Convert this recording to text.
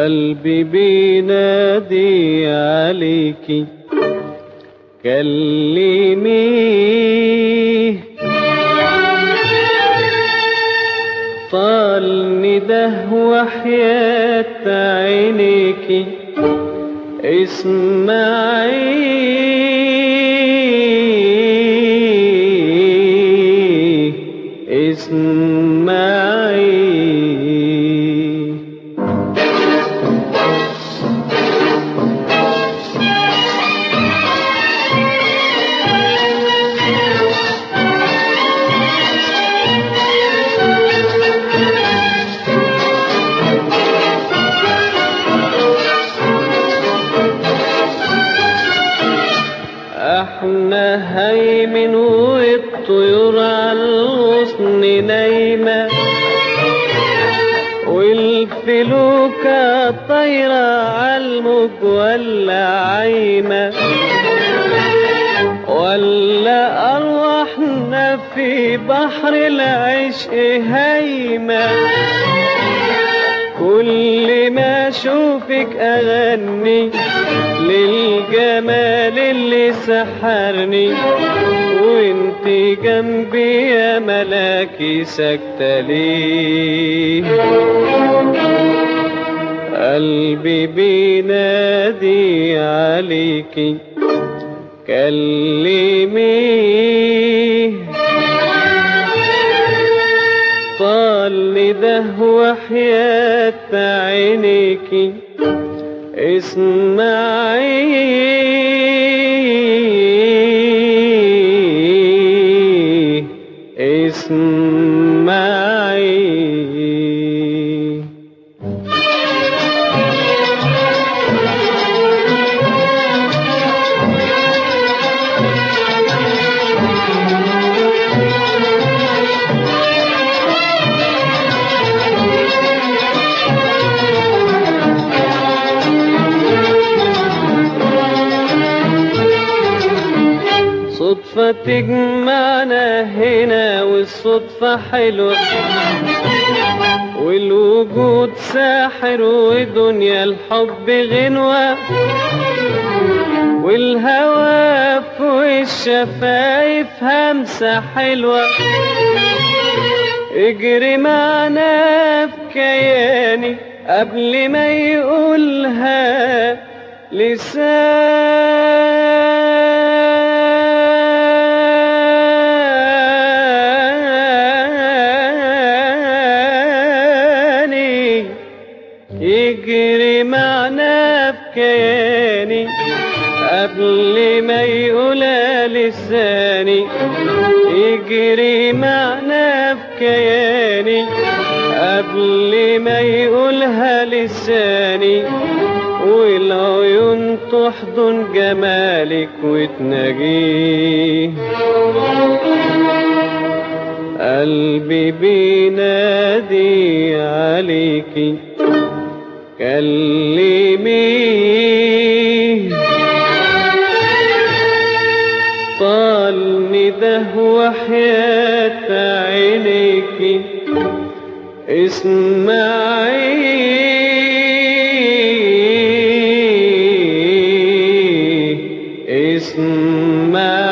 قلبي بينادي عليكي كلميه طال نده وحياة عينيكي اسمعي اسمعي احنا هيمن والطيور على الغصن نايمة والفلوكة طايرة عالموج ولا عايمة ولا أرواحنا في بحر العشق هايمة كل ما اشوفك اغني للجمال اللي سحرني وانت جنبي يا ملاكي ساكتة ليه قلبي بينادي عليكي كلميه طال نده وحياة عينيكي اسمعي اسمعي صدفة تجمعنا هنا والصدفة حلوة والوجود ساحر ودنيا الحب غنوة والهوى في الشفايف همسة حلوة اجري معنا في كياني قبل ما يقولها لساني يجري معنا في كياني قبل ما يقولها لساني يجري معنا في كياني قبل ما يقولها لساني والعيون تحضن جمالك وتناجيه قلبي بينادي عليكي كلميه طال نده وحياة عينيكي اسمعي اسمعي